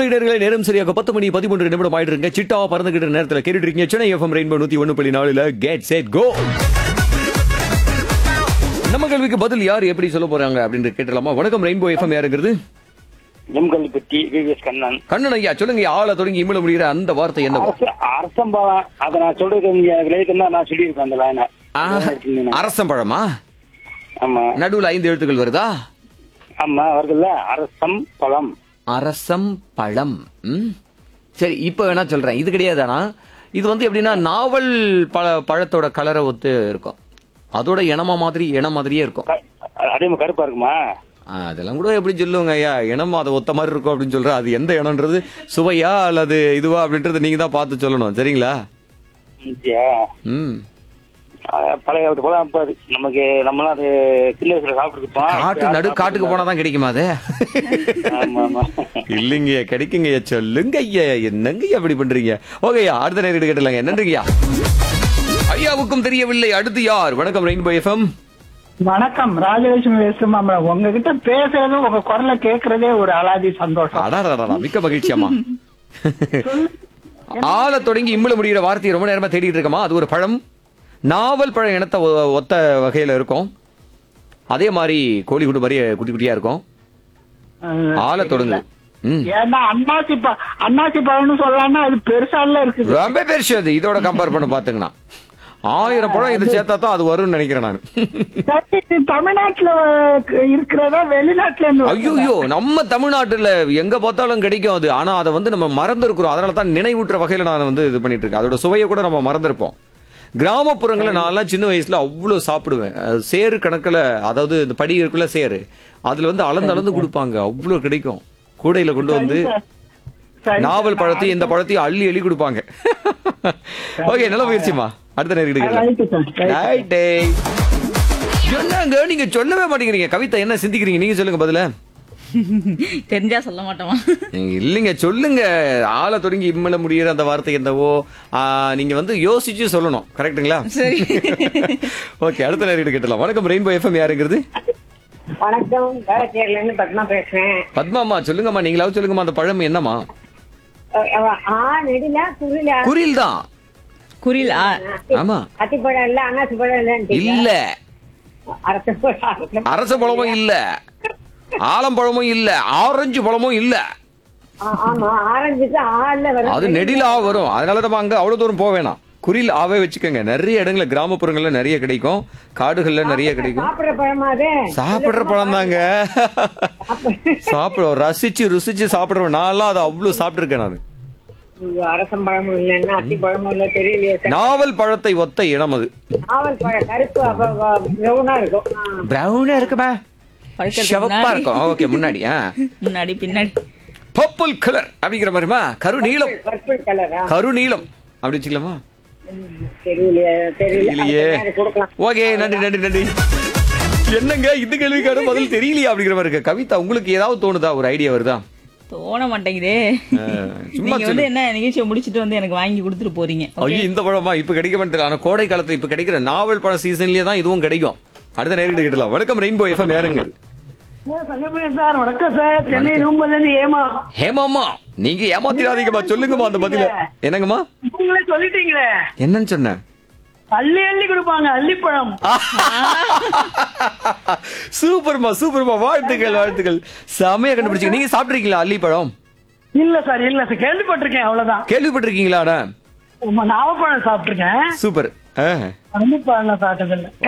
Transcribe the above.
நேர்களை நேரம் சரியாக பத்து மணி பதிமூன்று நிமிடம் ஆயிட்டு இருங்க சிட்டா பறந்துகிட்ட நேரத்தில் கேட்டுட்டு இருக்கீங்க சென்னை எஃப்எம் ரெயின்போ நூத்தி ஒண்ணு புள்ளி நாலுல கேட் செட் கோ நம்ம கேள்விக்கு பதில் யார் எப்படி சொல்ல போறாங்க அப்படின்னு கேட்டலாமா வணக்கம் ரெயின்போ எஃப்எம் யாருங்கிறது எம்கல்பட்டி விவிஎஸ் கண்ணன் கண்ணன் ஐயா சொல்லுங்க ஆள தொடங்கி இமிழ முடிகிற அந்த வார்த்தை என்ன அரசு அரசம்பாளம் அதை நான் சொல்றது நீங்க லேட்டுன்னா நான் சொல்லியிருக்கேன் அந்த லைனை அரசம்பழமா ஆமா நடுவுல ஐந்து எழுத்துக்கள் வருதா ஆமா வருதுல்ல அரசம் பழம் அரசம் பழம் ம். சரி இப்ப வேணா சொல்றேன் இது கிடையாதானா இது வந்து எப்படின்னா நாவல் பழ பழத்தோட கலரை ஒத்து இருக்கும் அதோட இனமா மாதிரி இனம் மாதிரியே இருக்கும் க- அதே மாதிரி கருப்பா இருக்குமா ஆ, அதெல்லாம் கூட எப்படி சொல்லுவாங்க ஐயா இனம் அதை ஒத்த மாதிரி இருக்கும் அப்படின்னு சொல்ற அது எந்த இனம்ன்றது சுவையா அல்லது இதுவா அப்படின்றது நீங்க தான் பார்த்து சொல்லணும் சரிங்களா இந்தியா. ம் அஹ் பழைய காலத்து போல அப்ப அது நமக்கு நம்மளாம் அது சின்ன வயசுல சாப்பிட்டுருப்போம் காட்டு நடு காட்டுக்கு போனா தான் கிடைக்குமா அது ஆமா ஆமா இல்லைங்க கிடைக்குங்க சொல்லுங்க ஐயா என்னங்க ஐயா இப்படி பண்றீங்க ஓகேயா அடுத்த நேரம் கேட்டலாங்க நன்றிங்கய்யா ஐயாவுக்கும் தெரியவில்லை அடுத்து யார் வணக்கம் ரெயின்போ எஃப்எம் வணக்கம் ராஜலட்சுமி பேசுமா உங்ககிட்ட பேசுறது உங்க குரலை கேக்குறதே ஒரு அலாதி சந்தோஷம் அடாடா மிக்க மகிழ்ச்சியாமா ஆள தொடங்கி இம்முல முடிகிற வார்த்தையை ரொம்ப நேரமா தேடிட்டு இருக்கமா அது ஒரு பழம் நாவல் பழம் இனத்தை ஒ- ஒத்த வகையில இருக்கும் அதே மாதிரி கோழி குண்டு மாதிரி குட்டி குட்டியா இருக்கும் ஆள தொடங்கு ம் ஏன்னா அன்னாசி ப அன்னாசி பழம்னு சொல்லலாம்னா அது பெருசால இருக்குது ரொம்ப பெருசு அது இதோட கம்பேர் பண்ண பாத்துங்கண்ணா ஆயிரம் பழம் இது சேர்த்தா தான் அது வரும்னு நினைக்கிறேன் நான் சரி, இது தமிழ்நாட்டுல அஹ், இருக்கிறதா வெளிநாட்டுல இருந்து வருதா? ஐயோ நம்ம தமிழ்நாட்டுல எங்க பார்த்தாலும் கிடைக்கும் அது ஆனா அதை வந்து நம்ம மறந்துருக்கிறோம் அதனால தான் நினைவூட்டுற வகையில நான் வந்து இது பண்ணிட்டு இருக்கேன் அதோட சுவையை கூட நம்ம மறந்துருப்போம் கிராமப்புறங்களில் நான்லாம் சின்ன வயசுல அவ்வளவு சாப்பிடுவேன் அது சேரு கணக்குல அதாவது இந்த படி இருக்குல்ல சேரு அதுல வந்து அளந்து அளந்து கொடுப்பாங்க அவ்வளவு கிடைக்கும் கூடையில கொண்டு வந்து சரி, நாவல் பழத்தையும் இந்த பழத்தையும் அள்ளி அள்ளி கொடுப்பாங்க ஓகே நல்ல முயற்சிமா அடுத்த நேரம் ரைட்டு சார், ரைட்டு. ரைட்டே என்னங்க நீங்க சொல்லவே மாட்டேங்கிறீங்க கவிதா என்ன சிந்திக்கிறீங்க நீங்க சொல்லுங்க பதில தெரிஞ்சா சொல்ல மாட்டோமா நீங்க இல்லைங்க சொல்லுங்க ஆள தொடங்கி இம்மல முடியிற அந்த வார்த்தை என்னவோ ஆ, நீங்க வந்து யோசிச்சு சொல்லணும் கரெக்ட்டுங்களா சரி ஓகே அடுத்த நேரம் கேட்டலாம் வணக்கம் ரெயின்போ எஃப்எம் யாருங்கிறது வணக்கம் வேளச்சேரில இருந்து பத்மா பேசுறேன் பத்மாமா சொல்லுங்கம்மா நீங்களாவது சொல்லுங்கம்மா அந்த பழம் என்னம்மா அஹ் அவ ஆ நெடில குருல குரில் தான் குறில் ஆ, ஆமா அத்திப்பழம் இல்ல அன்னாசி பழம் இல்ல இல்ல அரசு பழம் அரச பழமும் இல்ல ஆலம்பழமும் இல்ல ஆரஞ்சு பழமும் இல்ல ஆ- ஆமா ஆரஞ்சுக்கு ஆள்ல வரும் அது நெடில ஆ வரும் அதனால நம்ம அங்க அவ்வளவு தூரம் போக வேணாம் குரில் ஆவே வச்சுக்கோங்க நிறைய இடங்கள்ல கிராமப்புறங்கள்ல நிறைய கிடைக்கும் காடுகள்ல நிறைய கிடைக்கும் சாப்பிடுற பழமா அது சாப்பிடுற பழம் தாங்க சாப்பிட ரசிச்சு ருசிச்சு சாப்பிடுறேன் நான்லாம் அதை அவ்வளவு சாப்பிட்டிருக்கேன் நான் ஐயோ, அரசம் பழமும் இல்லைன்னா அத்தி பழமும் இல்ல தெரியலையே சார். நாவல் பழத்தை ஒத்த இனம் அது நாவல் பழம் கருப்பு அப்ப பிரவுனா இருக்கும் ஆ. பிரவுனா இருக்குமா பழுக்கறதுக்கு சிவப்பா முன்னாடி. இருக்கும் ஓகே முன்னாடி ஆ முன்னாடி பின்னாடி பர்பிள் கலர் அப்படிங்கிற மாதிரிமா கருநீலம் பர்பிள் கலரா கருநீலம் அப்படி வச்சுக்கலாமா தெரியலையே தெரியல இல்லையே அடுத்த நேரம் கொடுக்கலாம் ஓகே நன்றி நன்றி நன்றி என்னங்க இந்த கேள்விக்கான பதில் தெரியலையா அப்படிங்கிற மாதிரி இருக்கு கவிதா உங்களுக்கு ஏதாவது தோணுதா ஒரு ஐடியா வருதா தோண மாட்டேங்குதே ஆ, சும்மா நீங்க வந்து என்ன நிகழ்ச்சியை முடிச்சிட்டு வந்து எனக்கு வாங்கி கொடுத்துட்டு போறீங்க ஐயோ இந்த பழமா இப்ப கிடைக்க மாட்டேன் ஆனா கோடை காலத்துல இப்ப கிடைக்கிற நாவல் பழம் சீசன்லயே தான் இதுவும் கிடைக்கும் அடுத்த நேரம் கிட்டலாம் வணக்கம் ரெயின்போ எஃப்எம் யாருங்க சங்கமேஷ் சார் வணக்கம் சார் சென்னை ரூம்பல இருந்து ஏமா ஹேமாமா நீங்க ஏமாத்திராதீங்கம்மா சொல்லுங்கம்மா அந்த பதில என்னங்கம்மா நீங்களே சொல்லிட்டீங்களே என்னன்னு சொன்னேன் அள்ளி அள்ளி கொடுப்பாங்க அள்ளிப்பழம் சூப்பர்மா சூப்பர்மா வாழ்த்துக்கள் வாழ்த்துக்கள் செமையா கண்டுபிடிச்சீங்க நீங்க சாப்பிட்டிருக்கீங்களா அல்லி பழம் இல்ல சார் இல்ல சார் கேள்விப்பட்டிருக்கேன் அவ்வளவுதான் கேள்விப்பட்டிருக்கீங்களா அண்ணா? உங்க நாவப்பழம் சாப்பிட்டிருக்கேன் சூப்பர் ஆ. அள்ளிப்பழம் சாப்பிட்டதில்ல